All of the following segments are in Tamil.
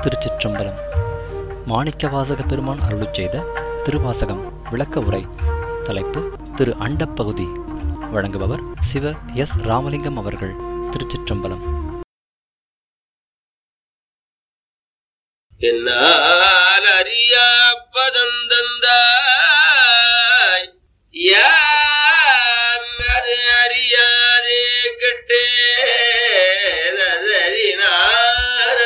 திருச்சிற்றம்பலம் மாணிக்கவாசக பெருமான் அருளுச் செய்த திருவாசகம் விளக்க உரை தலைப்பு திரு அண்டப்பகுதி வழங்குபவர் சிவ எஸ் ராமலிங்கம் அவர்கள் திருச்சிற்றம்பலம் என்னால் அறியா பதந்தந்தாய் யான் அது அறியாதே கட்டேதறினார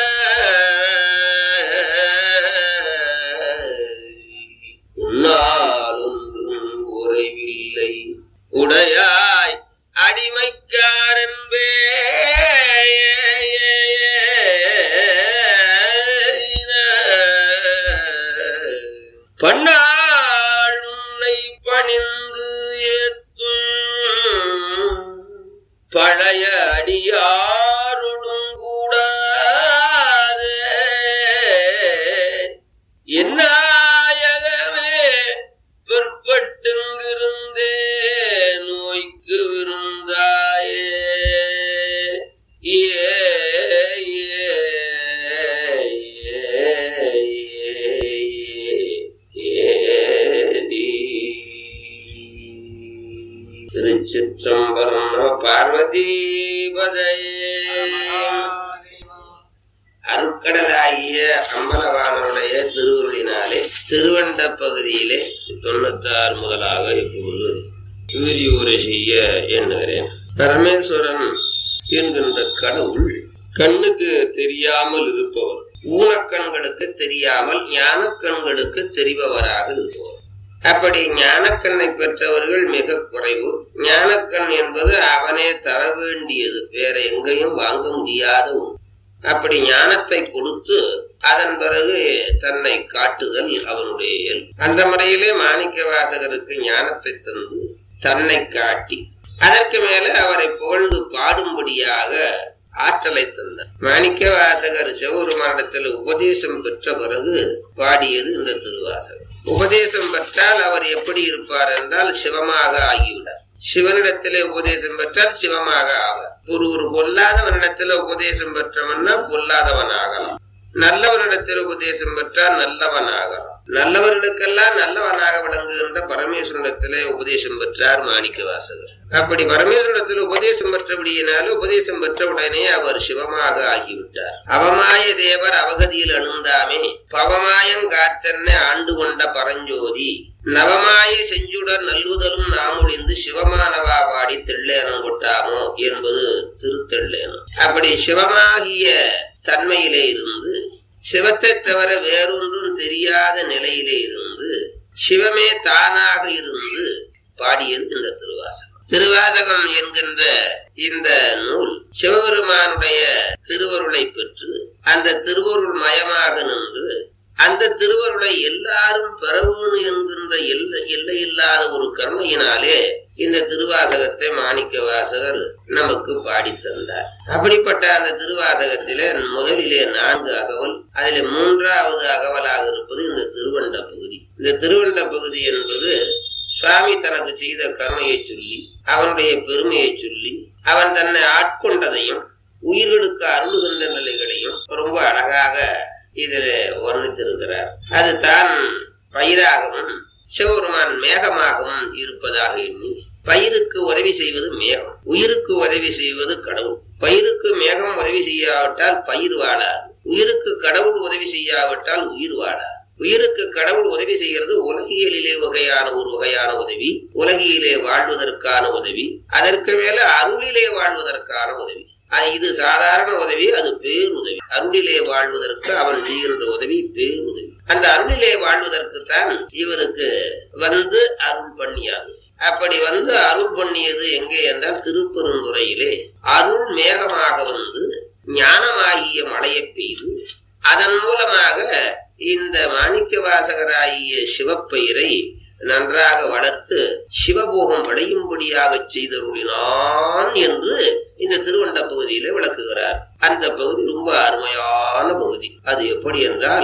உன்னாலொன்றும் குறைவில்லை உடையாய் அடிமைக்காரன்பே பண்ணாள் உன்னை பணிந்து ஏத்தும் பழைய அடியாருடும் கூடாது என்னாயகமே பிற்பட்டுங்கிருந்தே நோய்க்கு விருந்தாயே ஏ ஏ, ஏ, ஏ, திருச்சிற்றம்பலம் நம பார்வதிபதையே அருட்கடலாகிய அம்பலவாணருடைய திருவருளினாலே திருவண்ட பகுதியிலே தொண்ணூத்தாறு முதலாக இப்பொழுது வீரியூரை செய்ய எண்ணுகிறேன் பரமேஸ்வரன் என்கின்ற கடவுள் கண்ணுக்கு தெரியாமல் இருப்பவர் ஊனக்கண்களுக்கு தெரியாமல் ஞானக்கண்களுக்கு தெரிபவராக இருப்பவர் அப்படி ஞானக்கண்ணை பெற்றவர்கள் மிக குறைவு ஞானக்கண் என்பது அவனே தர வேண்டியது வேற எங்கேயும் வாங்க முடியாத ஒன்று அப்படி ஞானத்தை கொடுத்து அதன் பிறகு தன்னை காட்டுதல் அவனுடைய இயல்பு அந்த முறையிலே மாணிக்க வாசகருக்கு ஞானத்தை தந்து தன்னை காட்டி அதற்கு மேல அவரை புகழ்ந்து பாடும்படியாக ஆற்றலை தந்தார் மாணிக்க வாசகர் சிவபெருமானிடத்தில் உபதேசம் பெற்ற பிறகு பாடியது இந்த திருவாசகம் உபதேசம் பெற்றால் அவர் எப்படி இருப்பார் என்றால் சிவமாக ஆகிவிடார் சிவனிடத்திலே உபதேசம் பெற்றால் சிவமாக ஆவார் ஒரு ஒரு பொல்லாதவனிடத்தில் உபதேசம் பெற்றவன்னா பொல்லாதவன் ஆகலாம் நல்லவனிடத்தில் உபதேசம் பெற்றால் நல்லவன் ஆகலாம் நல்லவர்களுக்கெல்லாம் நல்லவனாக விளங்குகின்ற பரமேஸ்வரனிடத்திலே உபதேசம் பெற்றார் மாணிக்க வாசகர் அப்படி பரமேஸ்வரத்தில் உபதேசம் பெற்றபடியினால உபதேசம் பெற்ற உடனே அவர் சிவமாக ஆகிவிட்டார் அவமாய தேவர் அவகதியில் அணுந்தாமே பவமாயம் காத்தன்னை ஆண்டு கொண்ட பரஞ்சோதி நவமாய செஞ்சுடர் நல்வுதலும் நாமொழிந்து சிவமானவா பாடி தெள்ளேனம் கொட்டாமோ என்பது திருத்தெள்ளேனம் அப்படி சிவமாகிய தன்மையிலே இருந்து சிவத்தை தவிர வேறொன்றும் தெரியாத நிலையிலே இருந்து சிவமே தானாக இருந்து பாடியது இந்த திருவாசகம் திருவாசகம் என்கின்ற இந்த நூல் சிவபெருமானுடைய திருவருளை பெற்று அந்த திருவருள் மயமாக நின்று அந்த திருவருளை எல்லாரும் பெறவேணும் என்கின்ற எல்லை எல்லையில்லாத ஒரு கர்மையினாலே இந்த திருவாசகத்தை மாணிக்க வாசகர் நமக்கு பாடி தந்தார் அப்படிப்பட்ட அந்த திருவாசகத்திலே முதலிலே நான்கு அகவல் அதிலே மூன்றாவது அகவலாக இருப்பது இந்த திருவண்ட பகுதி இந்த திருவண்ட பகுதி என்பது சுவாமி தனக்கு செய்த கர்மையை சொல்லி அவனுடைய பெருமையை சொல்லி அவன் தன்னை ஆட்கொண்டதையும் உயிர்களுக்கு அருளுகின்ற நிலைகளையும் ரொம்ப அழகாக இதில் வர்ணித்திருக்கிறார் அது தான் பயிராகவும் சிவபெருமான் மேகமாகவும் இருப்பதாக எண்ணி பயிருக்கு உதவி செய்வது மேகம் உயிருக்கு உதவி செய்வது கடவுள் பயிருக்கு மேகம் உதவி செய்யாவிட்டால் பயிர் வாழாது உயிருக்கு கடவுள் உதவி செய்யாவிட்டால் உயிர் வாழாது உயிருக்கு கடவுள் உதவி செய்கிறது உலகியலிலே வகையான ஒரு வகையான உதவி உலகியிலே வாழ்வதற்கான உதவி அதற்கு மேல அருளிலே வாழ்வதற்கான உதவி இது சாதாரண உதவி அது பேருதவி அருளிலே வாழ்வதற்கு அவன் செய்கின்ற உதவி பேருதவி அந்த அருளிலே வாழ்வதற்கு தான் இவருக்கு வந்து அருள் பண்ணியாது அப்படி வந்து அருள் பண்ணியது எங்கே என்றால் திருப்பெருந்துறையிலே அருள் மேகமாக வந்து ஞானமாகிய மழையை பெய்து அதன் மூலமாக இந்த மாணிக்க வாசகராகிய சிவப்பெயரை நன்றாக வளர்த்து சிவபோகம் விளையும்படியாக செய்தருளினான் என்று இந்த திருவண்ட பகுதியில விளக்குகிறார் அந்த பகுதி ரொம்ப அருமையான பகுதி அது எப்படி என்றால்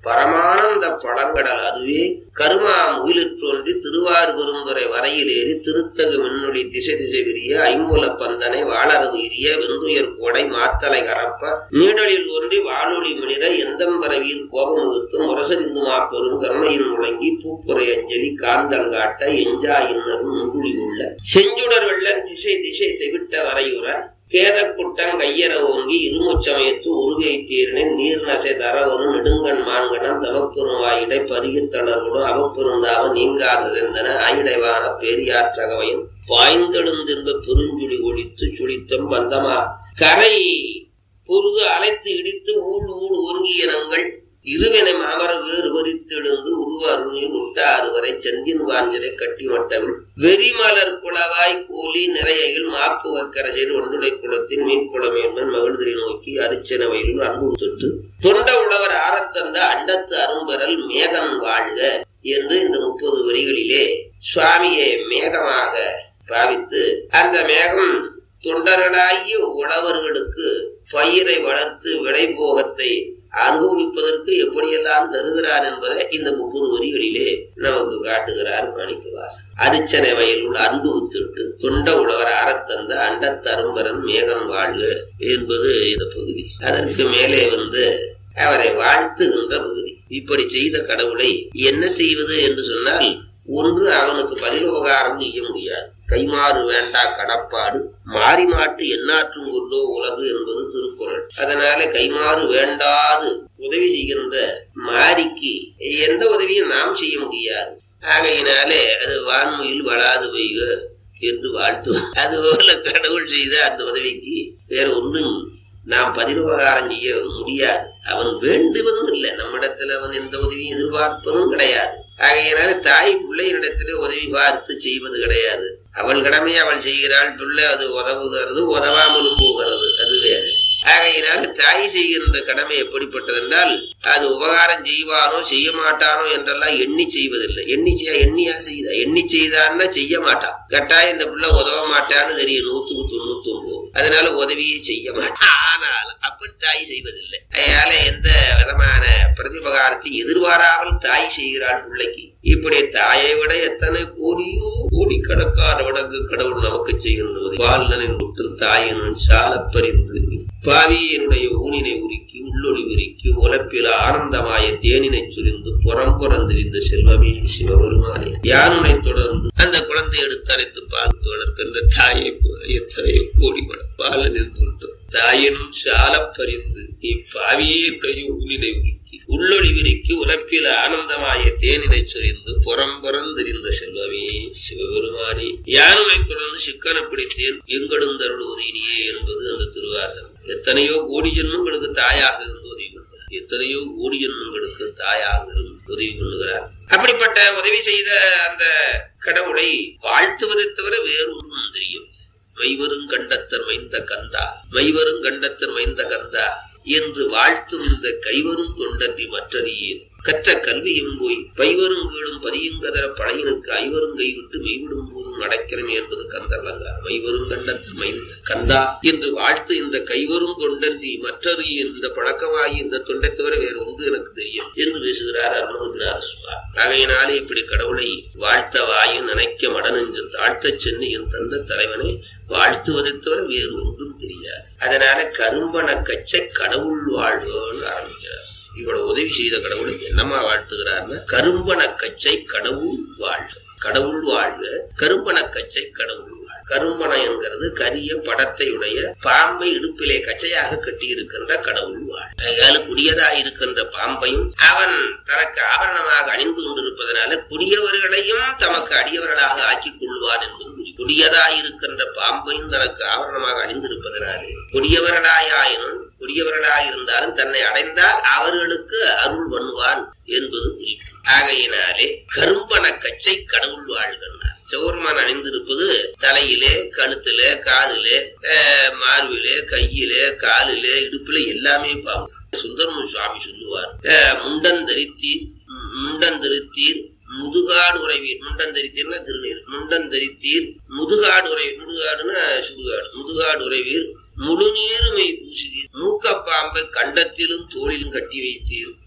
பரமானந்த பழங்கடல் அதுவே கருமா முகிலிற்றொன்றி திருவார் பெருந்துறை வரையிலேறி திருத்தகு மின்னொளி திசை திசை விரிய ஐம்புல பந்தனை வாளரவு எரிய வெந்துயர் கோடை மாத்தலை கரப்ப நீடலில் ஒன்றி வானொலி மிளிர எந்தம்பரவியில் கோபமுகுத்து முரசறிந்து மாப்பெரும் கருணையின் முழங்கி பூப்புரை அஞ்சலி காந்தல் காட்ட எஞ்சா இன்னரும் முங்குழி உள்ள செஞ்சுடர் வெள்ளன் திசை திசை தெவிட்ட வரையுற கேதக்குட்டம் கையற ஓங்கி இருமுச்சமயத்து உருகை தீரனின் நீர் நசை தரவரும் நெடுங்கண் மான்கணன் தவப்பெரும் வாயிடை பருகித் தளர்வுடு அவப்பெருந்தாவ நீங்காததெந்தன ஆயிடைவான பெரியாற்றகவையும் பாய்ந்தெழுந்திருந்த பெருஞ்சுழி ஒழித்து சுழித்தம் பந்தமா கரை பொருது அலைத்து இடித்து ஊழ் ஊழ் ஒருங்கியனங்கள் இருவினை மாமர வேறு வரித்தெழுந்து உருவ அருளில் உண்ட அறுவரை செந்தின் வாஞ்சரை கட்டி மட்டவில் வெறிமலர் குளவாய் கோலி நிறையில் மாப்பு வக்கரசையில் ஒன்றுடை குளத்தின் மீன் குளம் என்பன் மகிழ்திரை நோக்கி அரிச்சன வயலில் அன்பு தொட்டு தொண்ட உழவர் ஆரத்தந்த அண்டத்து அரும்பெறல் மேகன் வாழ்க என்று இந்த முப்பது வரிகளிலே சுவாமியை மேகமாக பாவித்து அந்த மேகம் தொண்டர்களாகிய உழவர்களுக்கு பயிரை வளர்த்து விளைபோகத்தை அனுபவிப்பதற்கு எப்படியெல்லாம் தருகிறார் என்பதை இந்த முப்பது வரிகளிலே நமக்கு காட்டுகிறார் மாணிக்கவாசன் அரிச்சனை வயலுள் அன்பு வித்துட்டு தொண்ட உழவர் அறத்தந்த அண்டத்தரும்பரன் மேகம் வாழ்க என்பது இந்த பகுதி அதற்கு மேலே வந்து அவரை வாழ்த்துகின்ற பகுதி இப்படி செய்த கடவுளை என்ன செய்வது என்று சொன்னால் ஒன்று அவனுக்கு பதிலுபகாரம் செய்ய முடியாது கைமாறு வேண்டா கடப்பாடு மாறி மாட்டு எண்ணாற்றும் கொல்லோ உலகு என்பது திருக்குறள் அதனால கைமாறு வேண்டாது உதவி செய்கின்ற மாரிக்கு எந்த உதவியும் நாம் செய்ய முடியாது ஆகையினாலே அது வான்மையில் வளாது பெய்க என்று வாழ்த்துவோம் அதுபோல கடவுள் செய்த அந்த உதவிக்கு வேற ஒன்றும் நாம் பதிலுபகாரம் செய்ய முடியாது அவன் வேண்டுவதும் இல்லை நம்மிடத்துல அவன் எந்த உதவியும் எதிர்பார்ப்பதும் கிடையாது ஆகையினால தாய் பிள்ளையினிடத்திலே உதவி பார்த்து செய்வது கிடையாது அவள் கடமையை அவள் செய்கிறாள் பிள்ளை அது உதவுகிறது உதவாமலும் போகிறது அது வேறு ஆகையினால தாய் செய்கின்ற கடமை எப்படிப்பட்டது என்றால் அது உபகாரம் செய்வானோ செய்ய மாட்டானோ என்றெல்லாம் எண்ணி செய்வதில்லை எண்ணி செய்ய எண்ணியா செய்தா எண்ணி செய்தான்னா செய்ய மாட்டான் கட்டாயம் இந்த பிள்ளை உதவ மாட்டான்னு தெரியும் நூத்துக்கு தொண்ணூத்தி ஒன்பது அதனால உதவியே செய்ய மாட்டான் ஆனால் அப்படி தாய் செய்வதில்லை அதனால எந்த விதமான பிரதிபகாரத்தை எதிர்பாராமல் தாய் செய்கிறாள் பிள்ளைக்கு இப்படி தாயை விட எத்தனை கோடியோ கோடிக்கணக்கான வடங்கு கடவுள் நமக்கு செய்கின்றது பாலனின் விட்டு தாயினும் சாலப்பறிந்து பாவியனுடைய ஊனினை உருக்கி உள்ளொளி உருக்கி உலப்பில் ஆனந்தமாய தேனினை சுரிந்து புறம் புறந்திரிந்த செல்வமே சிவபெருமானே யானுனை தொடர்ந்து அந்த குழந்தை எடுத்து அரைத்து பால் வளர்க்கின்ற தாயை போல எத்தனை கோடி படம் பாலனின் தொட்டு தாயினும் சாலப்பறிந்து இப்பாவியனுடைய ஊனினை உருக்கி உள்ளொளி விரிக்கி உலப்பில் ஆனந்தமாய தேனினை சொரிந்து புறம்புறந்திருந்த செல்வமே சிவபெருமானே யானுமை தொடர்ந்து சிக்கன பிடித்தேன் எங்களும் தருளுவதீனியே என்பது அந்த திருவாசகம் எத்தனையோ கோடி ஜென்மங்களுக்கு தாயாக இருந்து உதவி கொள்கிறார் எத்தனையோ கோடி ஜென்மங்களுக்கு தாயாக இருந்து உதவி கொள்ளுகிறார் அப்படிப்பட்ட உதவி செய்த அந்த கடவுளை வாழ்த்துவதை தவிர வேறொன்றும் தெரியும் மைவரும் கண்டத்தர் மைந்த கந்தா மைவரும் கண்டத்தர் மைந்த கந்தா என்று வாழ்த்தும் இந்த கைவரும் தொண்டன்றி மற்றறியேன் கற்ற கல்வியும் போய் பைவரும் கீழும் பதியுங்கதர பழையனுக்கு ஐவரும் கைவிட்டு மெய்விடும் போதும் நடக்கிறமே என்பது கந்தர்லங்கார் மைவரும் கண்டத்தில் மைந்த கந்தா என்று வாழ்த்து இந்த கைவரும் தொண்டன்றி மற்றறிய இந்த பழக்கமாகி இந்த தொண்டை தவிர வேறு ஒன்று எனக்கு தெரியும் என்று பேசுகிறார் அருணகிரிநாத சுவா ஆகையினாலே இப்படி கடவுளை வாழ்த்த வாயும் நினைக்க மடனெஞ்சு தாழ்த்தச் சென்று என் தந்த தலைவனை வாழ்த்துவதை தவிர வேறு ஒன்றும் தெரியாது அதனால கரும்பன கச்சை கடவுள் வாழ்வோன்னு ஆரம்பிக்கிறார் இவ்வளவு உதவி செய்த கடவுளை என்னமா வாழ்த்துகிறார்னா கரும்பன கச்சை கடவுள் வாழ்க கடவுள் வாழ்க கரும்பன கச்சை கடவுள் வாழ்க கரும்பன என்கிறது கரிய படத்தை உடைய பாம்பை இடுப்பிலே கச்சையாக கட்டி இருக்கின்ற கடவுள் வாழ் அதனால குடியதா இருக்கின்ற பாம்பையும் அவன் தனக்கு ஆபரணமாக அணிந்து கொண்டிருப்பதனால குடியவர்களையும் தமக்கு அடியவர்களாக ஆக்கிக் கொள்வான் என்பது குடியதா இருக்கின்ற பாம்பையும் தனக்கு ஆபரணமாக அணிந்திருப்பதனாலே கொடியவர்களாயினும் கொடியவர்களாயிருந்தாலும் தன்னை அடைந்தால் அவர்களுக்கு அருள் பண்ணுவான் என்பது குறிப்பு ஆகையினாலே கரும்பன கச்சை கடவுள் வாழ்கின்றார் சௌரமான் அணிந்திருப்பது தலையிலே கழுத்திலே காதிலே மார்பிலே கையிலே காலிலே இடுப்பிலே எல்லாமே பாம்பு சுந்தரமு சுவாமி சொல்லுவார் முண்டந்தரித்தீர் முண்டந்தரித்தீர் முதுகாடு உறைவீர் முண்டந்தரித்தீர்னா திருநீர் முண்டந்தரித்தீர் முதுகாடு உறை முதுகாடுன்னா சுடுகாடு முதுகாடு உறைவீர் முழு நீருமை பூசுதீர் மூக்க பாம்பை கண்டத்திலும் தோளிலும் கட்டி வைத்தீர்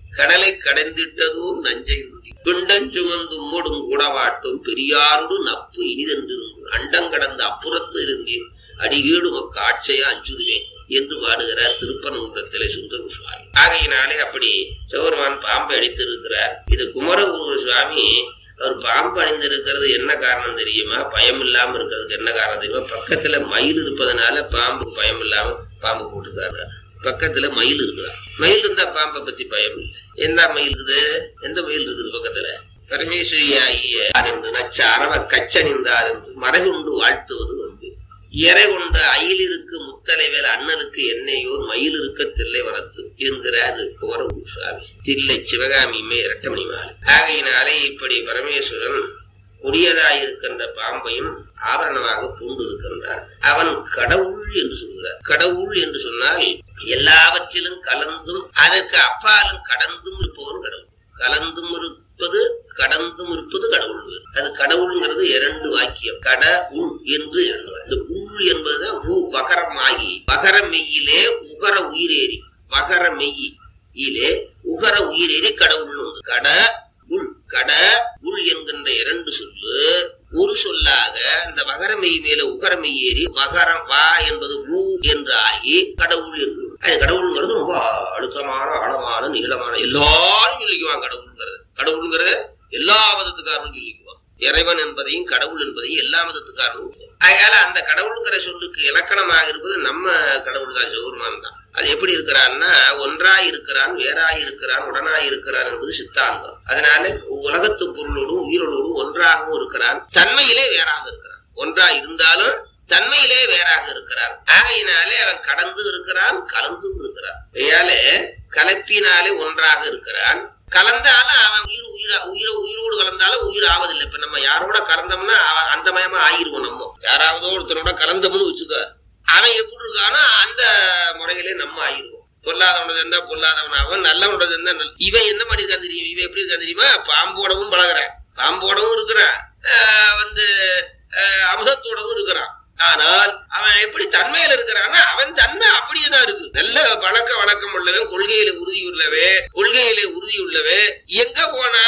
கடலை கடைந்திட்டதோர் நஞ்சை உண்டி பிண்டஞ்சுமந்து மூடும் கூடவாட்டும் பெரியாரோடு நப்பு இனிதென்றிருந்து அண்டம் கடந்த அப்புறத்து இருந்தே அடிகீடு மக்க ஆட்சைய அஞ்சுதுமே என்று பாடுகிறார் திருப்பரங்குன்றத்திலே சுந்தர சுவாமி ஆகையினாலே அப்படி சிவருமான் பாம்பை அடித்திருக்கிறார் இது குமரகுரு சுவாமி அவர் பாம்பு அணிந்திருக்கிறது என்ன காரணம் தெரியுமா பயம் இல்லாம இருக்கிறதுக்கு என்ன காரணம் தெரியுமா பக்கத்துல மயில் இருப்பதனால பாம்புக்கு பயம் இல்லாம பாம்பு போட்டுக்காரு பக்கத்துல மயில் இருக்குதா மயில் இருந்தா பாம்பை பத்தி பயம் இல்லை எந்த மயில் இருக்குது எந்த மயில் இருக்குது பக்கத்துல பரமேஸ்வரி ஆகிய என்று நச்ச அரவ கச்சணிந்தார் என்று மறைகுண்டு வாழ்த்துவது உண்டு இறை கொண்ட அயிலிருக்கு முத்தலைவேல் அண்ணலுக்கு என்னையோர் மயில் இருக்க தில்லை வளர்த்து என்கிறார் குமரகுருசாமி தில்லை சிவகாமியுமே இரட்டமணி மாலை ஆகையினாலே இப்படி பரமேஸ்வரன் கொடியதாயிருக்கின்ற பாம்பையும் ஆபரணமாக பூண்டு இருக்கின்றார் அவன் கடவுள் என்று சொல்கிறார் கடவுள் என்று சொன்னால் எல்லாவற்றிலும் கலந்தும் அதற்கு அப்பாலும் கடந்தும் இருப்பவன் கடவுள் கலந்தும் இருப்பது கடந்தும் இருப்பது கடவுள் வேறு. அது கடவுள்ங்கிறது இரண்டு வாக்கியம் கட உள் என்று இரண்டு வாக்கியம். இந்த உள் என்பது உ வகரமாகி வகர மெய்யிலே உகர உயிரேறி வகர மெய்யிலே உகர உயிரேறி கடவுள்னு வந்து கட உள் கட உள் என்கின்ற இரண்டு சொல்லு ஒரு சொல்லாக இந்த வகர மெய் மேல உகர மெய் ஏறி வகரம் வா என்பது ஊ என்று ஆகி கடவுள் என்று அது கடவுள்ங்கிறது ரொம்ப அழுத்தமான ஆழமான நீளமான எல்லாரும் சொல்லிக்குவாங்க கடவுள்ங்கிறது கடவுள்ங்கிறத எல்லா மதத்துக்காரனும் சொல்லிக்குவான் இறைவன் என்பதையும் கடவுள் என்பதையும் எல்லா மதத்துக்காரனும் அதனால அந்த கடவுளுங்கிற சொல்லுக்கு இலக்கணமாக இருப்பது நம்ம கடவுள் தான் சிவருமான் தான் அது எப்படி இருக்கிறான்னா ஒன்றாய் இருக்கிறான் வேறாய் இருக்கிறான் உடனாய் இருக்கிறான் என்பது சித்தாந்தம் அதனால உலகத்து பொருளோடும் உயிரோடும் ஒன்றாகவும் இருக்கிறான் தன்மையிலே வேறாக இருக்கிறான் ஒன்றாய் இருந்தாலும் தன்மையிலே வேறாக இருக்கிறான் ஆகையினாலே அவன் கடந்து இருக்கிறான் கலந்தும் இருக்கிறான் கையாலே கலப்பினாலே ஒன்றாக இருக்கிறான் கலந்தாலும் அவன் உயிர் உயிர உயிர உயிரோடு கலந்தாலும் உயிர் ஆவதில்லை இப்ப நம்ம யாரோட கலந்தோம்னா அவன் அந்த மயமா ஆயிருவோம் நம்ம யாராவது ஒருத்தனோட கலந்தோம்னு வச்சுக்க அவன் எப்படி இருக்கானோ அந்த முறையிலே நம்ம ஆயிருவோம் பொல்லாதவனது இருந்தா பொல்லாதவனாகவும் நல்லவனோட இருந்தா நல்ல இவன் என்ன பண்ணிருக்கான் தெரியும் இவன் எப்படி இருக்கா தெரியுமா பாம்போடவும் பழகுறான் பாம்போடவும் இருக்கிறான் ஆஹ் வந்து ஆஹ் அம்சத்தோடவும் இருக்கிறான் ஆனால் அவன் எப்படி தன்மையில இருக்கிறான்னா அவன் தன்மை அப்படியே தான் இருக்கு நல்ல பழக்க வழக்கம் உள்ளவன் கொள்கையில உறுதி உள்ளவே கொள்கையில உறுதி உள்ளவே எங்க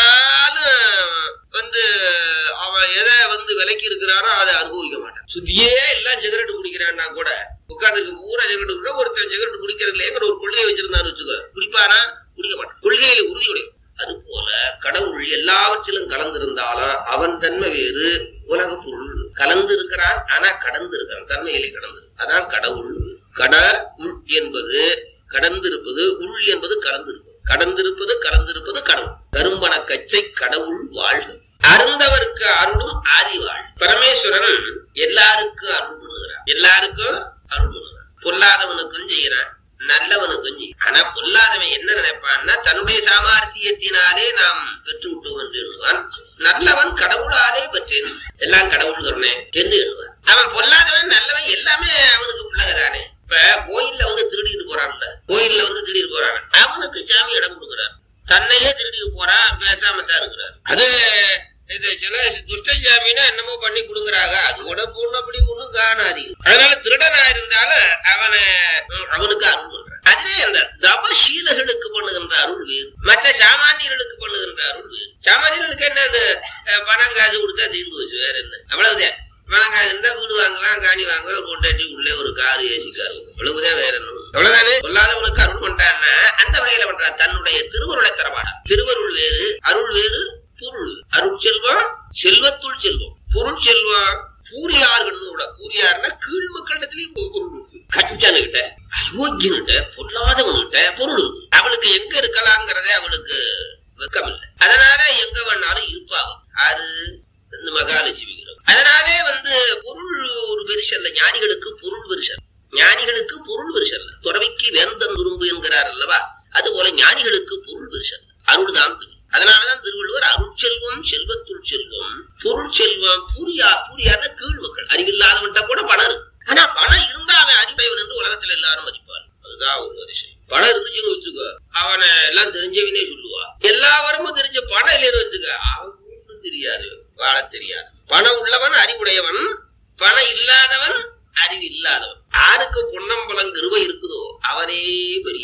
போனாலும் வந்து அவன் எதை வந்து விலைக்கு இருக்கிறானோ அதை அனுபவிக்க மாட்டான் சுத்தியே எல்லாம் சிகரெட் குடிக்கிறான்னா கூட உட்காந்துருக்கு பூரா சிகரெட் குடிக்க ஒருத்தன் சிகரெட் குடிக்கிறதுலேங்கிற ஒரு கொள்கையை வச்சிருந்தான்னு வச்சுக்கோ குடிப்பானா குடிக்க மாட்டான் கொள்கையில உறுதி உடையவன் அது போல கடவுள் எல்லாவற்றிலும் கலந்திருந்தாலும் அவன் தன்மை வேறு உலக பொருள் கலந்து இருக்கிறான் ஆனா கடந்து இருக்கிறான் தன்மையிலே கடந்து அதான் கடவுள் கட உள் என்பது கடந்திருப்பது உள் என்பது கலந்திருப்பது கடந்திருப்பது கலந்திருப்பது கடவுள் கரும்பன கச்சை கடவுள் வாழ்க அருந்தவருக்கு அருளும் ஆதி வாழ் பரமேஸ்வரன் எல்லாருக்கும் அருள் பண்ணுகிறான் எல்லாருக்கும் அருள் பண்ணுகிறான் பொல்லாதவனுக்கும் செய்யறான் நல்லவனுக்கும் செய்யும் ஆனா பொல்லாதவன் என்ன நினைப்பான்னா தன்னுடைய சாமர்த்தியத்தினாலே நாம் பெற்று விட்டோம் என்று எண்ணுவான் நல்லவன் கடவுளாலே பெற்றேன் எல்லாம் கடவுள் கருணே என்று எண்ணுவான் அவன் பொல்லாதவன் நல்லவன் எல்லாமே அவனுக்கு பிள்ளைதானே இப்ப கோயில்ல வந்து திருடிட்டு போறான்ல கோயில்ல வந்து திருடிட்டு போறான் அவனுக்கு சாமி இடம் கொடுக்குறான் தன்னையே திருடிட்டு போறான் பேசாம தான் இருக்கிறார் அது இது சில துஷ்ட ஜாமீனா என்னமோ பண்ணி கொடுக்குறாங்க அது கூட பொண்ணப்படி ஒண்ணும் காணாது அதனால திருடனா இருந்தாலும் அவனை உம், அவனுக்கு அருள் பண்றான் அதுவே அந்த தவசீலர்களுக்கு பண்ணுகின்ற அருள் வேறு மற்ற சாமானியர்களுக்கு பண்ணுகின்ற அருள் வேறு சாமானியர்களுக்கு என்ன அந்த அஹ், பணம் காசு கொடுத்தா தீர்ந்து போச்சு வேற என்ன அவ்வளவுதான் பணம் காசு இருந்தா வீடு வாங்குவேன் காணி வாங்குவேன் ஒரு கொண்டாட்டி உள்ளே ஒரு காரு ஏசி காரு அவ்வளவுதான் வேற என்ன அவ்வளவுதானே சொல்லாதவனுக்கு அருள் பண்றான்னா அந்த வகையில பண்றான் தன்னுடைய திருவருளை தரமாட்டான் திருவருள் வேறு அருள் வேறு பொருள் அருள் செல்வம் செல்வத்துள் செல்வம் பொருள் செல்வம் பூரியார்கள் பூரியார்னா கீழ் மக்களிடத்திலையும் பொருள் இருக்கு கஞ்சனுகிட்ட அயோக்கியன்கிட்ட பொல்லாதவன்கிட்ட பொருள் இருக்கு அவளுக்கு எங்க இருக்கலாங்கிறதே அவளுக்கு வெக்கம் இல்லை அதனால எங்க வேணாலும் இருப்பாங்க ஆறு இந்த மகாலட்சுமிங்கிறோம் அதனாலே வந்து பொருள் ஒரு பெருசல்ல ஞானிகளுக்கு பொருள் பெருசல் ஞானிகளுக்கு பொருள் பெருசல்ல துறவிக்கு வேந்தன் விரும்பு என்கிறார் அல்லவா அது போல ஞானிகளுக்கு பொருள் பெருசல்ல அருள் தான் பெரிய அதனாலதான் திருவள்ளுவர் அருட்செல்வம் செல்வத்துள் செல்வம் பொருள் செல்வம் பூரியா பூரியான கீழ் மக்கள் அறிவில்லாதவன்ட்ட கூட பணம் இருக்கு ஆனா பணம் இருந்தா அவன் அறிவுடையவன் என்று உலகத்துல எல்லாரும் மதிப்பார் அதுதான் ஒரு விஷயம் பணம் இருந்துச்சுன்னு வச்சுக்கோ அவனை எல்லாம் தெரிஞ்சவனே சொல்லுவா எல்லா வரமும் தெரிஞ்ச பணம் இல்லைன்னு வச்சுக்க அவன் ஒண்ணும் தெரியாது வாழ தெரியாது பணம் உள்ளவன் அறிவுடையவன் பணம் இல்லாதவன் அறிவு இல்லாதவன் யாருக்கு பொன்னம்பலம் கிருவை இருக்குதோ அவனே பெரியவன்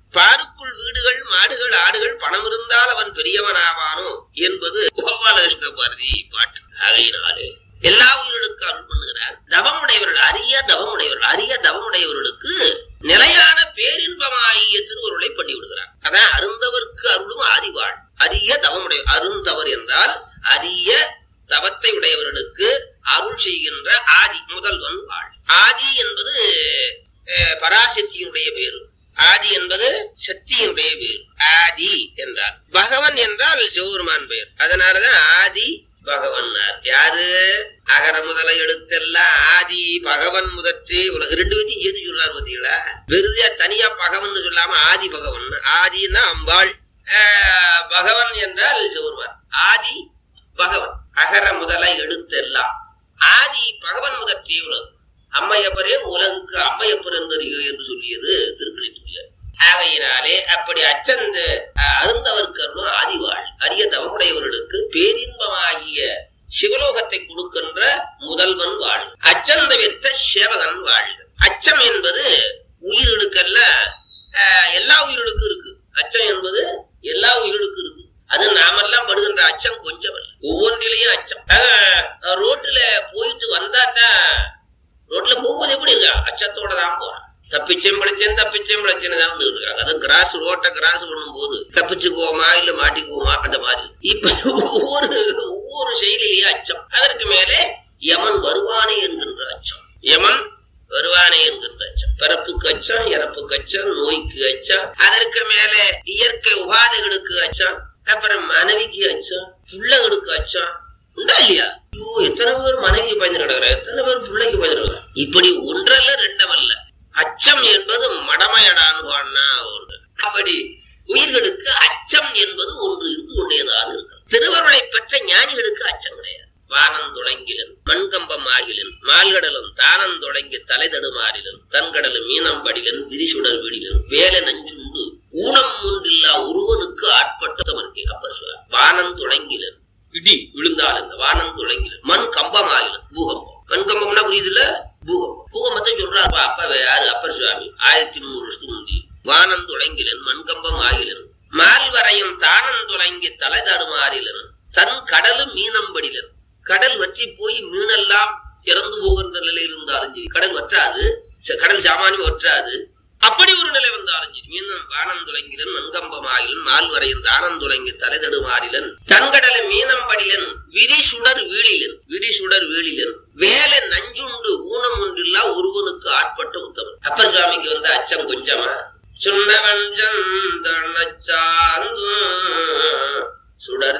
பாருக்குள் வீடுகள் மாடுகள் ஆடுகள் பணம் இருந்தால் அவன் பெரியவன் ஆவானோ என்பது கோபாலகிருஷ்ண பாரதி பாட்டு ஆகையினாலே எல்லா உயிர்களுக்கு அருள் பண்ணுகிறார் தவமுடையவர்கள் அரிய தவமுடையவர்கள் அரிய தவமுடையவர்களுக்கு நிலையான பேரின்பமாகிய திருவருளை பண்ணி விடுகிறார் அதான் அருந்தவர்க்கு அருளும் ஆதிவாள் அரிய தவமுடைய அருந்தவர் என்றால் அரிய தவத்தை உடையவர்களுக்கு அருள் செய்கின்ற ஆதி முதல்வன் வாழ் ஆதி என்பது அஹ், பராசக்தியினுடைய பேரு ஆதி என்பது சக்தியினுடைய பேர் ஆதி என்றார் பகவன் என்றால் ஜோர்மான் பெயர் அதனாலதான் ஆதி பகவன் யாரு அகர முதல எழுத்தெல்லாம் ஆதி பகவன் முதற்றே உலக ரெண்டு பேத்தையும் சேர்த்து சொல்றாரு பாத்தீங்களா வெறுதியா தனியா பகவன் சொல்லாம ஆதி பகவன் ஆதின்னா அம்பாள் ஆஹ், பகவன் என்றால் ஜோர்மான் ஆதி பகவன் அகர முதல எழுத்தெல்லாம் ஆதி பகவன் முதற்றே உலகம் அம்மையப்பரே உலகுக்கு அம்மையப்பர் என்பறிக என்று சொல்லியது திருக்குறள் ஆகையினாலே அப்படி அச்சந்த அஹ், அருந்தவர்க்கு அருளும் ஆதிவாள் அரிய தவமுடையவர்களுக்கு பேரின்பமாகிய சிவலோகத்தை கொடுக்கின்ற முதல்வன் வாழ் அச்சந்த வித்த சேவகன் வாழ் அச்சம் என்பது உயிர்களுக்கெல்லாம் அஹ், எல்லா உயிர்களுக்கும் இருக்கு அச்சம் என்பது எல்லா உயிர்களுக்கும் இருக்கு அது நாமெல்லாம் படுகின்ற அச்சம் கொஞ்சம் அல்ல ஒவ்வொன்றிலையும் அச்சம் அஹ், ரோட்டுல போயிட்டு வந்தா தான் ரோட்ல போகும்போது எப்படி இருக்கா அச்சத்தோட தான் போறான் தப்பிச்சேன் பிழைச்சேன் தப்பிச்சேன் பிழைச்சேன்னு தான் வந்துட்டு இருக்காங்க அது கிராஸ் ரோட்டை கிராஸ் பண்ணும்போது தப்பிச்சுக்குவோமா இல்ல மாட்டிக்குவோமா அந்த மாதிரி இப்ப ஒவ்வொரு ஒவ்வொரு செயலிலேயே அச்சம் அதற்கு மேலே யமன் வருவானே என்கின்ற அச்சம் யமன் வருவானே என்கின்ற அச்சம் பிறப்புக்கு அச்சம் இறப்புக்கு அச்சம் நோய்க்கு அச்சம் அதற்கு மேலே இயற்கை உபாதைகளுக்கு அச்சம் அப்புறம் மனைவிக்கு அச்சம் பிள்ளைகளுக்கு அச்சம் உண்டா இல்லையா ஐயோ எத்தனை பேர் மனைவி பயந்து கிடக்குறா எத்தனை பேர் பிள்ளைக்கு பயந்து கிடக்குறா இப்படி ஒன்றல்ல ரெண்டமல்ல அச்சம் என்பது மடமையடான்னு ஒரு அப்படி உயிர்களுக்கு அச்சம் என்பது ஒன்று இருந்து கொண்டேதான் இருக்கு திருவருளை பெற்ற ஞானிகளுக்கு அச்சம் கிடையாது வானம் தொடங்கிலன் மண்கம்பம் ஆகிலன் மால்கடலும் தானம் தொடங்கி தலை தடுமாறிலன் தன்கடலும் மீனம் படிலன் விரிசுடர் விடிலன் வேலை நஞ்சுண்டு ஊனம் ஒன்றில்லா ஒருவனுக்கு ஆட்பட்டவர்க்கு அப்பர் சொல்றார். வானம் தொடங்கிலன் இடி விழுந்தால் என்ன வானம் தொடங்கிலன் மண் கம்பம் ஆகிலன் பூகம்பம் மண் கம்பம்னா புரியுதுல்ல பூகம்பம் பூகம்பத்தை சொல்றாரு அப்பா யாரு அப்பர் சுவாமி ஆயிரத்தி முன்னூறு வருஷத்துக்கு முந்தி வானம் தொடங்கிலன் மண்கம்பம் ஆகிலன் மால் வரையும் தானம் தொடங்கி தலை தடுமாறிலன் தன் கடலும் மீனம் படிலன் கடல் வற்றி போய் மீனெல்லாம் இறந்து போகின்ற நிலையில் இருந்தாலும் சரி கடல் வற்றாது ச- கடல் சாமானியம் வற்றாது அப்படி ஒரு நிலை வந்தாலும் சரி மீனம் வானம் துலங்கிலன் மண்கம்பம் ஆகிலன் மால் வரையும் தானம் துலங்கி தலை தடுமாறிலன் தன்கடலை மீனம் படிலன் விரி சுடர் வீழிலன் விரி சுடர் வீழிலன் வேலை நஞ்சுண்டு ஊனம் ஒன்றில்லா ஒருவனுக்கு ஆட்பட்ட உத்தமன் அப்பர் சுவாமிக்கு வந்து அச்சம் கொஞ்சமா சுண்ணவன் சாந்தும் சுடர்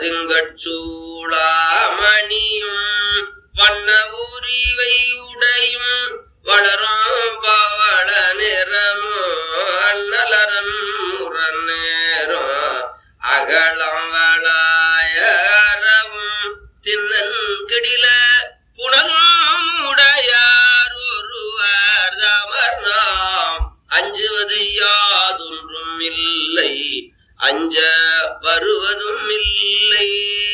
திங்கட்சூளாமணியும் வண்ண உரிவை உடையும் வளரும் பவள நிறமும் அண்ணலரும் முரநேரும் அகலம் வளாயரவும் தின்னன் கிடில புனலும் உடையார் ஒருவர் தமர் நாம் அஞ்சுவது யாதொன்றும் இல்லை அஞ்ச வருவதும் இல்லை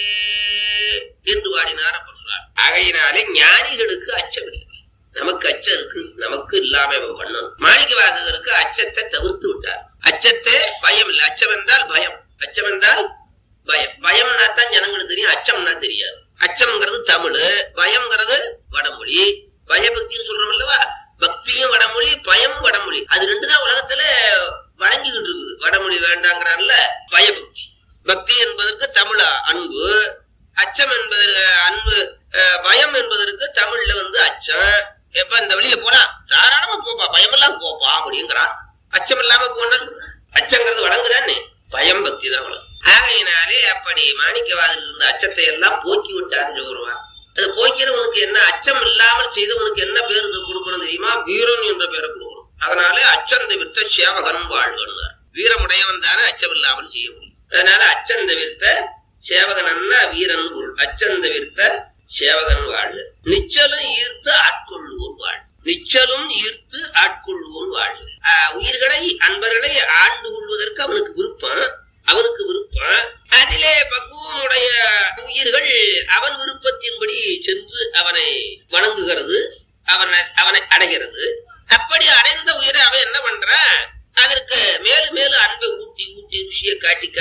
என்று வாடினார் அப்பர் சொல்றார் ஆகையினாலே ஞானிகளுக்கு அச்சம் இல்லை நமக்கு அச்சம் இருக்கு நமக்கு இல்லாம அவன் பண்ணணும் மாணிக்க வாசகருக்கு அச்சத்தை தவிர்த்து விட்டார் அச்சத்தை பயம் இல்லை அச்சம் என்றால் பயம் அச்சம் என்றால் பயம் பயம்னா தான் ஜனங்களுக்கு தெரியும் அச்சம்னா தெரியாது அச்சம்ங்கிறது தமிழ் பயம்ங்கிறது வடமொழி பயபக்தின்னு சொல்றோம் அல்லவா பக்தியும் வடமொழி பயமும் வடமொழி அது ரெண்டு தான் உலகத்துல வழங்கிக்கிட்டு இருக்குது வடமொழி வேண்டாங்கிறான்ல பயபக்தி பக்தி என்பதற்கு தமிழ அன்பு அச்சம் என்பதற்கு அன்பு அஹ், பயம் என்பதற்கு தமிழ்ல வந்து அச்சம் எப்ப இந்த வழியில போலாம் தாராளமா போப்பா பயமெல்லாம் போப்பா அப்படிங்கிறான் அச்சம் இல்லாம போனா அச்சங்கிறது வழங்குதானே பயம் பக்தி தான் வழங்கு ஆகையினாலே அப்படி மாணிக்கவாதில் இருந்த அச்சத்தை எல்லாம் போக்கி விட்டாருன்னு சொல்லுவான் அது போக்கிறவனுக்கு என்ன அச்சம் இல்லாமல் செய்தவனுக்கு என்ன பேர் இது கொடுக்கணும் தெரியுமா வீரன் என்ற பேரை கொடுக்கணும் அதனால அச்சம் தவிர்த்த சேவகன் வாழ்கன்னார் வீரமுடையவன் தானே அச்சம் இல்லாமல் செய்ய முடியும் அதனால அச்சம் தவிர்த்த சேவகன் வீரன் பொருள் அச்சம் தவிர்த்த சேவகன் வாழ்க நிச்சலும் ஈர்த்து ஆட்கொள்வோர் வாழ் நிச்சலும் ஈர்த்து ஆட்கொள்வோர் வாழ்க ஆஹ் உயிர்களை அன்பர்களை ஆண்டு கொள்வதற்கு அவனுக்கு விருப்பம் அவனுக்கு விருப்பம் அதிலே பக்குவமுடைய உயிர்கள் அவன் விருப்பத்தின்படி சென்று அவனை வணங்குகிறது அவனை அவனை அடைகிறது அப்படி அடைந்த உயிரை அவன் என்ன பண்றான் அதற்கு மேலும் மேலும் அன்பு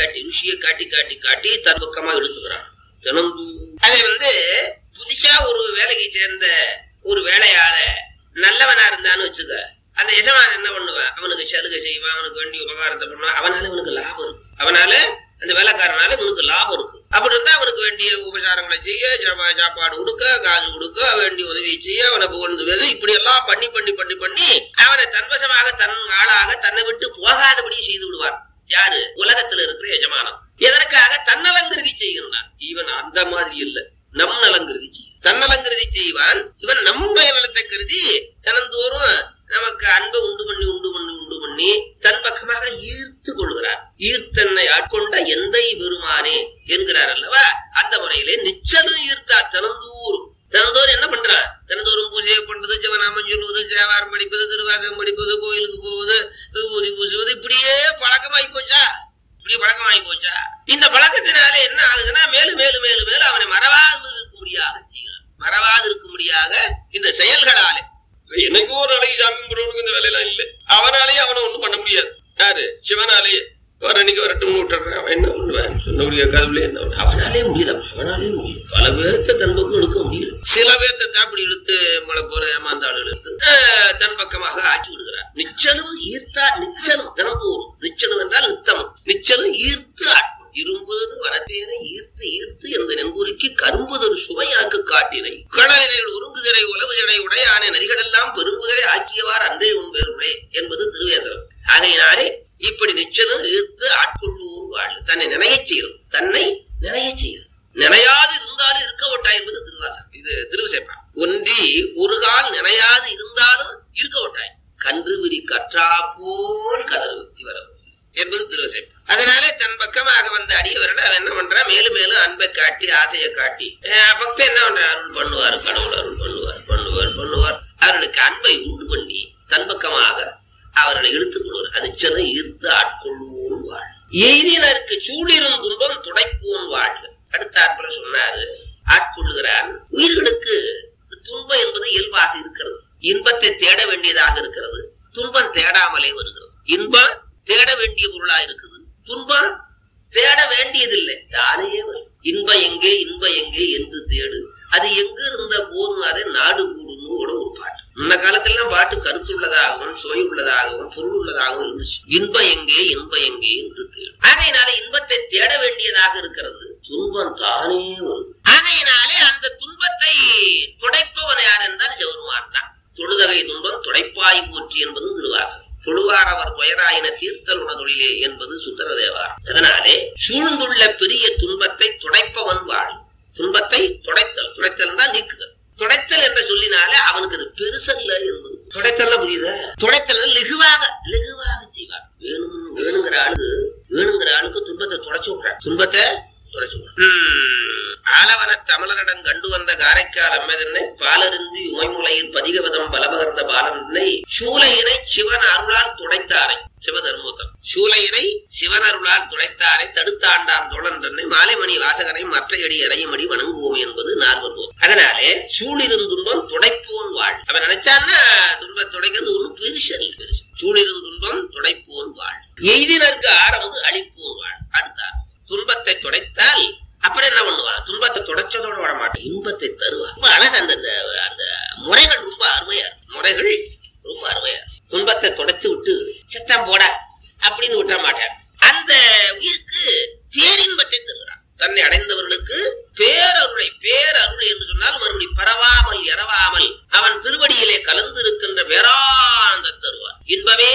காட்டி ருஷியை காட்டி காட்டி காட்டி தன் பக்கமா இழுத்துக்கிறான் தினந்தூ அதை வந்து புதுசா ஒரு வேலைக்கு சேர்ந்த ஒரு வேலையாள நல்லவனா இருந்தான்னு வச்சுக்க அந்த எஜமான் என்ன பண்ணுவான் அவனுக்கு சலுகை செய்வான் அவனுக்கு வேண்டிய உபகாரத்தை பண்ணுவான் அவனால அவனுக்கு லாபம் இருக்கு அவனால அந்த வேலைக்காரனால இவனுக்கு லாபம் இருக்கு அப்படி இருந்தா அவனுக்கு வேண்டிய உபசாரங்களை செய்ய சாப்பா- சாப்பாடு கொடுக்க காசு கொடுக்க வேண்டிய உதவி செய்ய அவனை புகழ்ந்து வேது இப்படி எல்லாம் பண்ணி பண்ணி பண்ணி பண்ணி அவனை தன்வசமாக தன் ஆளாக தன்னை விட்டு போகாதபடி செய்து விடுவான் யாரு உலகத்துல இருக்கிற எஜமானம் எதற்காக தன்னலங்கிருதி செய்கிறான் இவன் அந்த மாதிரி இல்ல நம் நலங்கிருதி செய்யும் தன்னலங்கிருதி செய்வான் இவன் நம் நலத்தை கருதி தினந்தோறும் நமக்கு அன்பை உண்டு பண்ணி உண்டு பண்ணி உண்டு பண்ணி தன் பக்கமாக ஈர்த்து கொள்கிறார் ஈர்த்தன்னை ஆட்கொண்ட எந்தை பெருமானே என்கிறார் அல்லவா அந்த முறையிலே நிச்சலும் ஈர்த்தார் தினந்தோறும் தினந்தோறும் என்ன பண்றான் தினந்தோறும் பூஜை பண்றது ஜவநாமம் சொல்லுவது தேவாரம் படிப்பது திருவாசகம் படிப்பது கோயிலுக்கு போவது ஊதி பூசுவது இப்படியே பழக்கமாகி போச்சா இப்படி பழக்கமாகி போச்சா இந்த பழக்கத்தினால என்ன ஆகுதுன்னா மேலும் மேலும் மேலும் மேலும் அவனை மறவாது இருக்கும்படியாக செய்யலாம் மறவாது இருக்கும்படியாக இந்த செயல்களாலே என்னைக்கோ ஒரு நாளைக்கு ஜாமீன் போடுறவனுக்கு இந்த வேலையெல்லாம் இல்லை அவனாலேயே அவனை ஒண்ணும் பண்ண முடியாது யாரு சிவனாலேயே ஒரு அன்னைக்கு வரட்டும் விட்டுறேன் அவன் என்ன பண்ணுவேன் சொன்னபடியா கதவுல என்ன பண்ண- அவனாலே முடியல அவனாலே முடியல பல பேர்த்த தன் பக்கம் இழுக்க முடியல சில பேர்த்த தாப்படி இழுத்து மழை போற ஏமாந்தாளுகள் இழுத்து ஆஹ், தன் பக்கமாக ஆக்கி விடுகிறார் நிச்சலும் ஈர்த்தா நிச்சலும் தினந்தோறும் நிச்சலம் என்றால் நித்தம் நிச்சலும் ஈர்த்து ஆட்கும். இரும்புதொரு வனத்தேனை ஈர்த்து ஈர்த்து என்ற நென்புரிக்கு கரும்புதொரு சுவை எனக்கு காட்டினை கடலில் ஒருங்குதிரை உலகுதிரை உடையானே நரிகளெல்லாம் பெரும்புதரை ஆக்கியவார் அன்றே உண்பேருளே என்பது திருவேசனம் ஆகையினாலே இப்படி நிச்சலம் ஈர்த்து ஆட்கொள்வோர் வாழ் தன்னை நினையச் செய்யும் தன்னை நினையச் செய்யும் நினையாது இருந்தாலும் இருக்க ஒட்டா என்பது திருவாசகம் இது திருவிசைப்பா ஒன்றி ஒரு கால் நினையாது இருந்தாலும் இருக்க ஒட்டாய் கன்று விரி கற்றா போல் கதறு வரும் என்பது திருவசைப்பா அதனாலே தன் பக்கமாக வந்த அடியவர்கள் அவன் என்ன பண்றான் மேலும் மேலும் அன்பை காட்டி ஆசையை காட்டி அஹ் பக்தன் என்ன பண்றான் அருள் பண்ணுவார் கடவுள் அருள் பண்ணுவார் பண்ணுவார் பண்ணுவார் அவர்களுக்கு அன்பை உண்டு பண்ணி தன் பக்கமாக அவர்களை இழுத்துக் கொள்வார் அனிச்சதை ஈர்த்து ஆட்கொள்வோன் வாழ் எய்தினருக்கு சூழிரும் துன்பம் துடைப்போன் வாழ்க அடுத்த ஆட்களை சொன்னாரு ஆட்கொள்ளுகிறான் உயிர்களுக்கு துன்பம் என்பது இயல்பாக இருக்கிறது இன்பத்தை தேட வேண்டியதாக இருக்கிறது துன்பம் தேடாமலே வருகிறது இன்பம் தேட வேண்டிய பொருளா இருக்குது துன்பம் தேட வேண்டியதில்லை தானே வரும் இன்பம் எங்கே இன்பம் எங்கே என்று தேடு அது எங்க இருந்த போதும் அதை நாடு கூடுன்னு கூட ஒரு பாட்டு முன்ன காலத்துல பாட்டு கருத்துள்ளதாகவும் சுவை உள்ளதாகவும் பொருள் உள்ளதாகவும் இருந்துச்சு இன்பம் எங்கே இன்பம் எங்கே என்று தேடு ஆகையினால இன்பத்தை தேட வேண்டியதாக இருக்கிறது துன்பம் தானே வரும் ஆகையினாலே அந்த துன்பத்தை துடைப்பவன் யார் என்றால் ஜெவருமான் தான் தொழுதகை துன்பம் துடைப்பாய் போற்றி என்பதும் திருவாசகம் தொழுவார் அவர் துயராயின தீர்த்தல் உணதொழிலே என்பது சுந்தரதேவார் அதனாலே சூழ்ந்துள்ள பெரிய துன்பத்தை துடைப்பவன் வாழ் துன்பத்தை துடைத்தல் துடைத்தல் தான் நீக்குதல் துடைத்தல் என்ற சொல்லினாலே அவனுக்கு அது பெருசல்ல என்பது துடைத்தல்ல புரியுதா துடைத்தல் லெகுவாக லெகுவாக செய்வார் வேணும் வேணுங்கிற ஆளுக்கு வேணுங்கிற ஆளுக்கு துன்பத்தை துடைச்சு விடுறான் துன்பத்தை துடைச்சு விடுறான் உம், ஆலவன தமிழரிடம் கண்டு வந்த காரைக்கால் அம்மதனை பாலருந்தி உமைமுலையில் பதிகவதம் பலபகர்ந்த பாலனை சூலையினை சிவன் அருளால் துடைத்தாரை சிவதர்மூத்தம் சூலையினை சிவன் அருளால் துடைத்தாரை தடுத்தாண்டான் தோழன்றனை மாலைமணி வாசகனை மற்ற அடி அடையுமடி வணங்குவோம் என்பது நால்வர் போல் அதனாலே சூழிருந்துன்பம் துடைப்போன் வாழ் அவன் நினைச்சான்னா துன்பம் துடைக்கிறது ஒண்ணு பெருசல் பெருசு சூழிருந்துன்பம் துடைப்போன் வாழ் எய்தினருக்கு ஆரவது அழிப்போன் வாழ் அடுத்தார் துன்பத்தை துடைத்தால் அப்புறம் என்ன பண்ணுவான் துன்பத்தை துடைச்சதோட விட மாட்டான் இன்பத்தை தருவான் ரொம்ப அழகா அந்த அந்த- அந்த முறைகள் ரொம்ப அருமையா இருக்கு. முறைகள் ரொம்ப அருமையா இருக்கு. துன்பத்தை துடைச்சு விட்டு சத்தம் போட அப்படின்னு விட்ட மாட்டான் அந்த உயிருக்கு பேரின்பத்தை தருகிறான் தன்னை அடைந்தவர்களுக்கு பேரருளை பேரருள் என்று சொன்னால் மறுபடி பரவாமல் எறவாமல் அவன் திருவடியிலே கலந்து இருக்கின்ற பேரானந்த தருவார் இன்பமே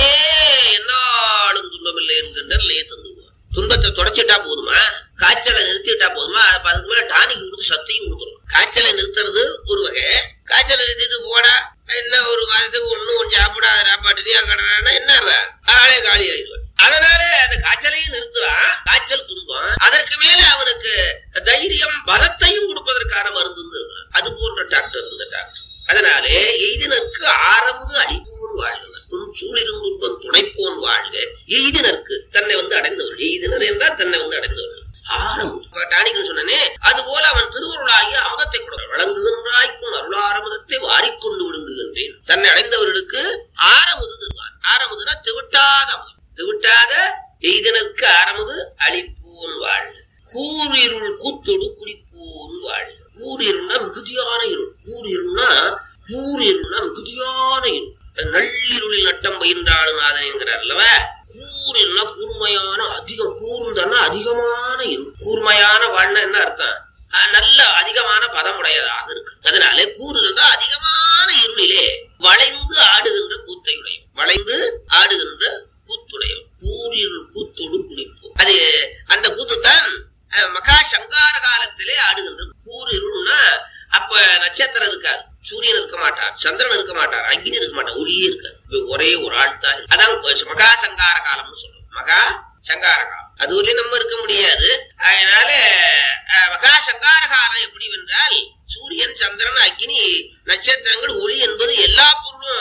என்னாலும் துன்பமில்லை என்கின்ற நிலையை தந்துடுவார் துன்பத்தை தொடச்சிட்டா போதுமா காய்ச்சலை நிறுத்திட்டா போதுமா அப்ப அதுக்கு மேல டானிக் கொடுத்து சத்தையும் கொடுத்துரும் காய்ச்சலை நிறுத்துறது ஒரு வகை காய்ச்சலை நிறுத்திட்டு போடா என்ன ஒரு வாரத்துக்கு ஒண்ணும் கொஞ்சம் சாப்பிடாத சாப்பாட்டுலயா கடனா என்ன அவன்? ஆளே காலி ஆயிடுவான் அதனால அந்த காய்ச்சலையும் நிறுத்துறான் காய்ச்சல் துன்பம் அதற்கு மேல அவனுக்கு தைரியம் பலத்தையும் கொடுப்பதற்கான மருந்து இருக்கிறான் அது போன்ற டாக்டர் இந்த டாக்டர் அதனாலே எய்தினருக்கு ஆரமுது அடிப்போன் வாழ்கிறார் துன் சூழிரும் துன்பம் துணைப்போன் வாழ்க எய்தினருக்கு தன்னை வந்து அடைந்தவர்கள் எய்தினர் என்றால் தன்னை வந்து அடைந்தவர்கள் ஆரமுது டானிக்கு சொன்னனே அது போல அவன் திருவருளாகிய அமுதத்தை கொடுக்க வழங்குகின்றாய்க்கும் அருளாரமுதத்தை வாரிக்கொண்டு விழுங்குகின்றேன் தன்னை அடைந்தவர்களுக்கு ஆரமுது தருவான் ஆரமுதுனா திவிட்டாத அமுதம் திவிட்டாத எய்தனருக்கு ஆரமுது அளிப்பு குளிப்போன் வாழ்க கூரிருள் கூத்தொடு குளிப்போன் வாழ்க கூரிருள்னா மிகுதியான இருள் கூரிருள்னா கூரிருள்னா மிகுதியான இருள் நள்ளிருளில் நட்டம் பயின்றாள் நாதன் என்கிறார் அல்லவா கூறினா கூர்மையான அதிகம் கூர்ந்தன்னா அதிகமான இருள் கூர்மையான வாழ்னா என்ன அர்த்தம் அஹ் நல்ல அதிகமான பதமுடையதாக இருக்கு அதனால கூறுகிறதா அதிகமான இருளிலே வளைந்து ஆடுகின்ற கூத்தையுடையும் வளைந்து ஆடுகின்ற கூத்துடையும் கூறிருள் கூத்தோடு குளிப்போம் அது அந்த கூத்துத்தான் அஹ், மகா சங்கார காலத்திலே ஆடுகின்ற கூறிருள்னா அப்ப நட்சத்திரம் இருக்காது சூரியன் இருக்க மாட்டார் சந்திரன் இருக்க மாட்டார் அக்னி இருக்க மாட்டார் ஒளியே இருக்காது இப்ப ஒரே ஒரு ஆள் தான் இருக்கு. அதான் மகா சங்கார காலம்னு சொல்றோம் மகா சங்கார காலம் அது வரையும் நம்ம இருக்க முடியாது அதனால அஹ், மகா சங்கார காலம் எப்படி வென்றால் சூரியன் சந்திரன் அக்னி நட்சத்திரங்கள் ஒளி என்பது எல்லா பொருளும்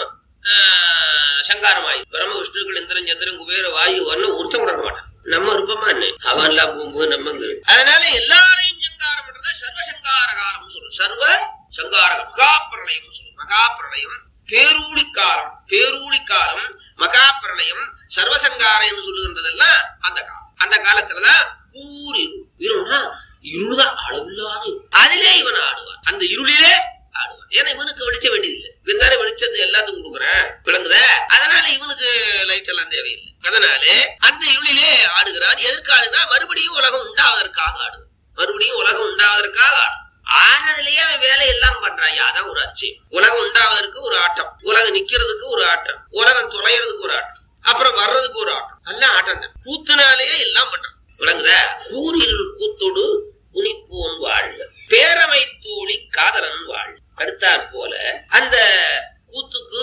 ஆஹ், சங்காரமாயி பரம விஷ்ணுக்கள் இந்திரன் சந்திரன் குபேர வாயு ஒன்னும் ஒருத்தம் உணர மாட்டான் நம்ம இருப்போமா என்ன அவன் எல்லாம் போகும்போது நம்ம இங்க இருக்கு. அதனால எல்லாரையும் சங்காரம் பண்றத சர்வ சங்கார காலம் சொல்றோம் சர்வ சங்கார மகா பிரளயம் சொல்றோம் மகா பிரளயம் பேரூழி காலம் பேரூழி காலம் மகா பிரளயம் சர்வசங்காரம் என்று சொல்லுகின்றதெல்லாம் அந்த காலம் அந்த காலத்துலதான் கூர் இருள் இருள்னா இருள்தான் அளவில்லாத இருள். அதிலே இவன் ஆடுவான் அந்த இருளிலே ஆடுவான் ஏன்னா இவனுக்கு வெளிச்ச வேண்டியதில்லை இவன் தானே வெளிச்சத்தை எல்லாத்துக்கும் கொடுக்குறேன் விளங்குத அதனால இவனுக்கு லைட் எல்லாம் தேவையில்லை அதனாலே அந்த இருளிலே ஆடுகிறான் எதற்கு ஆடுகிறான் மறுபடியும் உலகம் உண்டாவதற்காக ஆடுது மறுபடியும் உலகம் உண்டாவதற்காக ஆடு ஆடுறதுலயே அவன் வேலை எல்லாம் பண்றான் அதான் ஒரு அச்சயம் உலகம் உண்டாவதற்கு ஒரு ஆட்டம் உலகம் நிக்கிறதுக்கு ஒரு ஆட்டம் உலகம் தொலைகிறதுக்கு ஒரு ஆட்டம் அப்புறம் வர்றதுக்கு ஒரு ஆட்டம் எல்லாம் ஆட்டம் தான் கூத்துனாலேயே எல்லாம் பண்றான் விளங்குற கூறிருள் கூத்தோடு குனிப்போன் வாழ்க பேரமை தோழி காதலன் வாழ் அடுத்தாற் போல அந்த கூத்துக்கு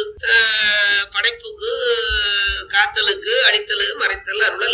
ஆஹ், படைப்புக்கு காத்தலுக்கு அழித்தல் மறைத்தல் அருளல்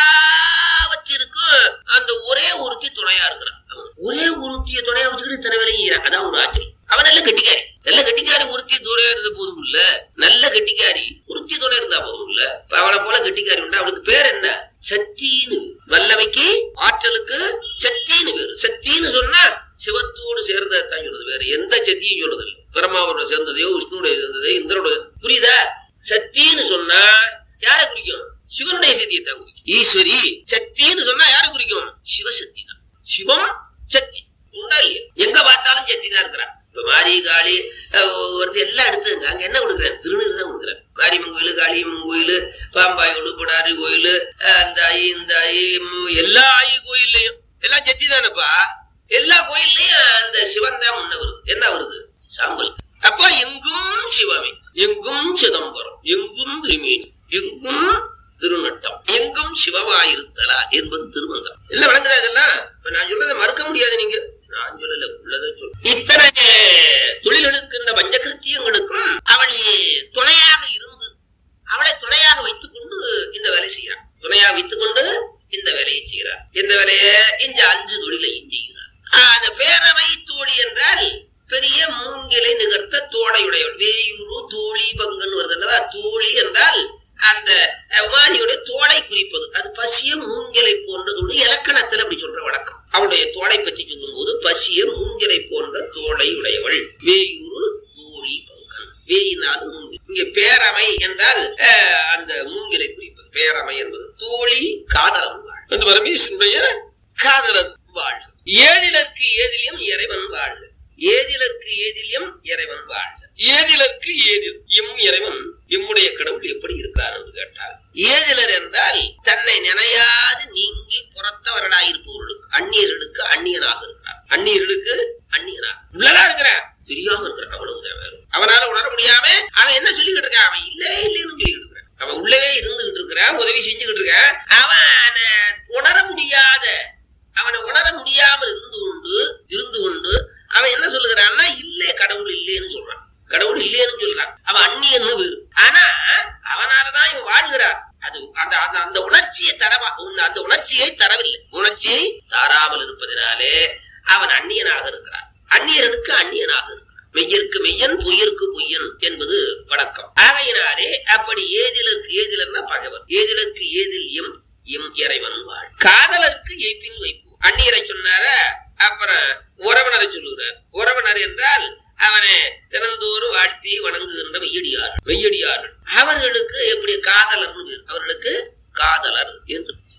எல்லாவற்றிற்கும் அந்த ஒரே ஒருத்தி துணையா இருக்கிறான் அவன் ஒரே ஒருத்திய துணையா வச்சுக்கிட்டு இத்தனை வேலையும் செய்யறான். அதான் ஒரு ஆச்சரியம் அவன் நல்ல கெட்டிக்காரி நல்ல கெட்டிக்காரி ஒருத்தி துணையா இருந்த போதும் இல்ல நல்ல கெட்டிக்காரி ஒருத்தி துணை இருந்தா போதும் இல்ல இப்ப அவளை போல கெட்டிக்காரி உண்டா அவளுக்கு பேர் என்ன சக்தின்னு வல்லமைக்கு ஆற்றலுக்கு சக்தின்னு பேரு சக்தின்னு சொன்னா சிவத்தோடு சேர்ந்ததை தான் சொல்றது வேற எந்த சக்தியும் சொல்றது இல்லை பிரம்மாவோட சேர்ந்ததையோ விஷ்ணுடைய சேர்ந்ததையோ இந்திரோட புரியுதா சக்தின்னு சொன்னா யாரை குறிக்கும் சிவனுடைய சக்தியை தான் குறிக்கும் ஈஸ்வரி சக்தின்னு சொன்னா யாரை குறிக்கும் சிவசக்தி தான் சிவம் சக்தி உண்டா இல்லையா எங்க பார்த்தாலும் சக்தி தான் இருக்கிறான் இப்ப மாரி காளி அஹ், ஒருத்தர் எல்லாம் எடுத்துங்க அங்க என்ன கொடுக்குறேன் திருநீர் தான் கொடுக்குறேன் மாரியம்மன் கோயில் காளியம்மன் கோயில் பாம்பாய் உடுப்படாரி கோயில் அந்த ஐ இந்த ஐ ம், எல்லா ஐ கோயில்லையும் எல்லாம் சக்தி தானப்பா எல்லா கோயில்லையும் அந்த சிவன் தான் முன்ன வருது என்ன வருது சாம்பல் அப்போ எங்கும் சிவமே எங்கும் சிதம்பரம் எங்கும் திருமேனி எங்கும் திருநட்டம் எங்கும் சிவமாயிருத்தலா என்பது திருமந்திரம் எல்லாம் விளங்குதா இதெல்லாம் இப்ப நான் சொல்றதை மறுக்க முடியாது நீங்க நான் சொல்லல உள்ளதை சொல் இத்தனை தொழில்களுக்கு இந்த பஞ்சகிருத்தியங்களுக்கும் அவள் துணையாக இருந்து அவளை துணையாக வைத்துக் கொண்டு இந்த வேலை செய்கிறான் துணையாக வைத்துக் கொண்டு இந்த வேலையை செய்கிறார் இந்த வேலையை இந்த அஞ்சு தொழிலையும் செய்கிறார் ஆஹ் அந்த பேரவை தோழி என்றால் பெரிய மூங்கிலை நிகர்த்த தோடையுடையவள் வேயூரு தோழி பங்குன்னு வருது அல்லவா தோழி என்றால் அந்த அஹ், உமாதியுடைய தோடை குறிப்பது அது பசிய மூங்கிலை போன்றதோடு இலக்கணத்துல அப்படி சொல்ற வழக்கம் அவளுடைய தோடை பற்றி சொல்லும்போது பசிய மூங்கிலை போன்ற தோடை உடையவள் வேயூரு தோழி பங்கன் வேயினாலும் மூங்கில் இங்க பேரமை என்றால் அஹ், அந்த மூங்கிலை குறிப்பது பேரமை என்பது தோழி காதலன் வாழ் அந்த பரமேஸ்வருடைய காதலன் வாழ்க ஏதிலற்கு ஏதிலியம் இறைவன் வாழ்க ஏதிலற்கு ஏதிலியம் இறைவன் வாழ்க ஏதிலற்கு ஏதில் எம் இறைவன் எம்முடைய கடவுள் எப்படி இருக்கிறார் என்று கேட்டார் ஏதிலர் என்றால் தன்னை நினையாது நீங்கி புறத்தவர்களாயிருப்பவர்களுக்கு அந்நியர்களுக்கு அந்நியனாக இருக்கிறார் அந்நியர்களுக்கு அந்நியனாக உள்ளதா இருக்கிறான் தெரியாம இருக்கிறான் அவ்வளவுதான் வேற அவனால உணர முடியாம அவன் என்ன சொல்லிக்கிட்டு இருக்கான் அவன் இல்லவே இல்லைன்னு சொல்லிக்கிட்டு இருக்கிறான் அவன் உள்ளவே இருந்துகிட்டு இருக்கிறான் உதவி செஞ்சுக்கிட்டு இருக்கான் அவன் உணர முடியாத அவனை உணர முடியாமல் இருந்து கொண்டு இருந்து கொண்டு அவன் என்ன சொல்லுகிறான்னா இல்லே கடவுள் இல்லேன்னு சொல்றான் கடவுள் இல்லேன்னு சொல்றான் அவன் அந்நியன்னு பேரு ஆனா அவனாலதான் இவன் வாழ்கிறான் அது அந்த அந்த அந்த உணர்ச்சியை தரவா உன் அந்த உணர்ச்சியை தரவில்லை உணர்ச்சியை தாராமல் இருப்பதினாலே அவன் அந்நியனாக இருக்கிறான் அந்நியர்களுக்கு அந்நியனாக இருக்கிறான் மெய்யருக்கு மெய்யன் பொய்யருக்கு பொய்யன் என்பது வழக்கம் ஆகையினாலே அப்படி ஏதிலருக்கு ஏதிலர்னா பகைவர் ஏதிலருக்கு ஏதில் எம் எம் இறைவன் வாழ் காதலருக்கு ஏய்ப்பின் வைப்பு அந்நியரை சொன்னார அப்புறம் உறவினரை சொல்லுகிறார் உறவினர் என்றால் அவனை தினந்தோறும் வாழ்த்தி வணங்குகின்ற மெய்யடியார்கள் மெய்யடியார்கள் அவர்களுக்கு எப்படி காதலர் அவர்களுக்கு காதலர் என்று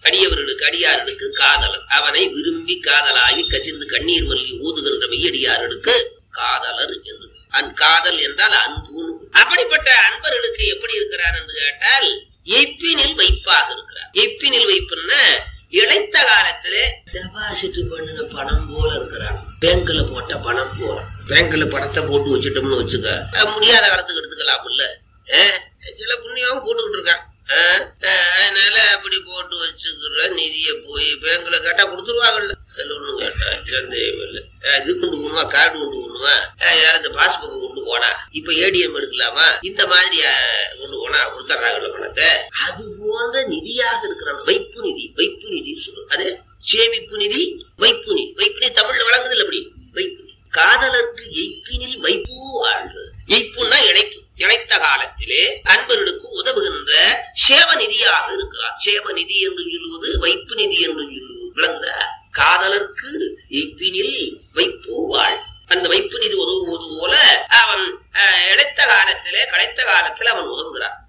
அடியவர்களுக்கு அடியார்களுக்கு காதலன் அவனை விரும்பி காதலாகி கசிந்து கண்ணீர் மல்லி ஊதுகின்ற மெய்யடியார்களுக்கு காதலர் என்று அன் காதல் என்றால் அன்பு அப்படிப்பட்ட அன்பர்களுக்கு எப்படி இருக்கிறார் என்று கேட்டால் எப்பினில் வைப்பாக இருக்கிறார் எப்பினில் வைப்புன்னா இழைத்த காலத்திலே டெபாசிட் பண்ணின பணம் போல இருக்கிறான் பேங்க்ல போட்ட பணம் போல பேங்க்ல பணத்தை போட்டு வச்சுட்டோம்னு வச்சுக்க அஹ் முடியாத காலத்துக்கு எடுத்துக்கலாம் இல்ல சில புண்ணியம் போட்டுக்கிட்டு இருக்கான் அஹ் அஹ் அதனால அப்படி போட்டு வச்சுக்கிற நிதியை போய் பேங்க்ல கேட்டா கொடுத்துருவாங்கல்ல அதுல ஒண்ணும் கேட்டா சந்தேகம் இல்லை அஹ் இது கொண்டு போகணுமா கார்டு கொண்டு போகணுமா அஹ் யார் இந்த பாஸ்புக் கொண்டு போனா இப்ப ஏடிஎம் எடுக்கலாமா இந்த மாதிரி அஹ், கொண்டு போனா கொடுத்துட்றாங்கல்ல பணத்தை அது போன்ற நிதியாக இருக்கிற வைப்பு நிதி வைப்பு நிதி சொல்லுவோம் அது சேமிப்பு நிதி வைப்பு நிதி வைப்பு நிதி தமிழ்ல வழங்குது அப்படி வைப்பு நிதி. காதலருக்கு எய்ப்பினில் வைப்பு வாழ்வு எய்ப்புன்னா இணைப்பு இணைத்த காலத்திலே அன்பர்களுக்கு உதவுகின்ற சேவ நிதியாக இருக்கிறார் சேவ நிதி என்று சொல்லுவது வைப்பு நிதி என்று சொல்லுவது விளங்குதா காதலருக்கு எய்ப்பினில் வைப்பு வாழ் அந்த வைப்பு நிதி உதவுவது போல அவன் அஹ், இழைத்த காலத்திலே கடைத்த காலத்தில் அவன் உதவுகிறான்